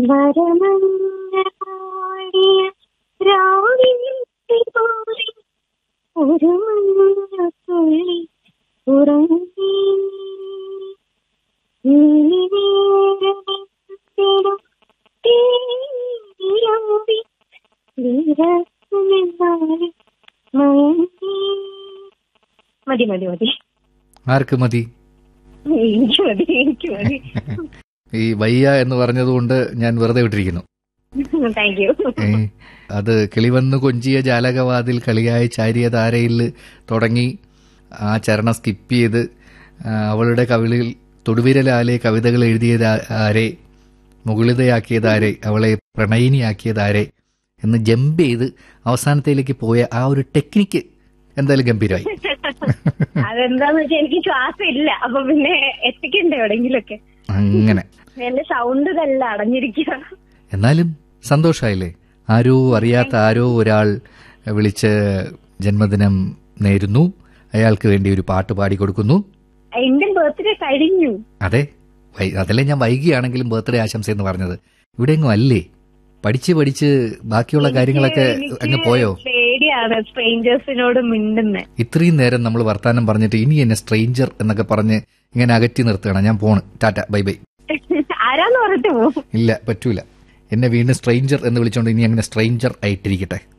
വരമഞ്ഞാടിയ രാവിലെ പോയി ഒരു മഞ്ഞത്തുള്ളി ഉറങ്ങി നീലിനേരമെത്തിടും തീരമ്പി വിരക്കുമെന്നാലും മയങ്ങി മതി മതി മതി ആർക്ക് മതി എനിക്ക് മതി എനിക്ക് മതി ഈ വയ്യ എന്ന് പറഞ്ഞതുകൊണ്ട് ഞാൻ വെറുതെ വിട്ടിരിക്കുന്നു താങ്ക് യു ഏ, അത് കിളിവന്ന് കൊഞ്ചിയ ജാലകവാതിൽ കളിയായി ചാരിയ താരയിൽ തുടങ്ങി ആ ചരണം സ്കിപ്പ് ചെയ്ത് ആ, അവളുടെ കവിളിൽ തൊടുവിരലാലെ കവിതകൾ എഴുതിയത് ആ- ആരെ മുകുളിതയാക്കിയതാരെ അവളെ പ്രണയിനിയാക്കിയതാരെ എന്ന് ജമ്പ് ചെയ്ത് അവസാനത്തിലേക്ക് പോയ ആ ഒരു ടെക്നിക്ക് എന്തായാലും ഗംഭീരമായി അതെന്താന്ന് വെച്ചാൽ എനിക്ക് ശ്വാസം ഇല്ല അപ്പൊ പിന്നെ എത്തിക്കണ്ടേ എവിടെങ്കിലൊക്കെ അങ്ങനെ എന്റെ സൗണ്ട് ഇതല്ല അടഞ്ഞിരിക്കുക എന്നാലും സന്തോഷമായില്ലേ ആരോ അറിയാത്ത ആരോ ഒരാൾ വിളിച്ച് ജന്മദിനം നേരുന്നു അയാൾക്ക് വേണ്ടി ഒരു പാട്ട് പാടിക്കൊടുക്കുന്നു എന്റെ ബർത്ത്ഡേ കഴിഞ്ഞു അതെ വൈ- അതല്ലേ ഞാൻ വൈകിയാണെങ്കിലും ബർത്ത്ഡേ ആശംസ എന്ന് പറഞ്ഞത് ഇവിടെ എങ്ങും അല്ലേ പഠിച്ച് പഠിച്ച് ബാക്കിയുള്ള കാര്യങ്ങളൊക്കെ എനിക്ക് അങ്ങ് പോയോ പേടിയാണ് സ്ട്രേഞ്ചേഴ്സിനോട് മിണ്ടുന്നെ ഇത്രയും നേരം നമ്മൾ വർത്താനം പറഞ്ഞിട്ട് ഇനി എന്നെ സ്ട്രേഞ്ചർ എന്നൊക്കെ പറഞ്ഞ് ഇങ്ങനെ അകറ്റി നിർത്തുകയാണ് ഞാൻ പോണ് ടാറ്റ ബൈ ബൈ ആരാന്ന് പറഞ്ഞിട്ട് പോവും ഇല്ല പറ്റൂല എന്നെ വീണ്ടും സ്ട്രേഞ്ചർ എന്ന് വിളിച്ചുകൊണ്ട് ഇനി അങ്ങനെ സ്ട്രേഞ്ചർ ആയിട്ടിരിക്കട്ടെ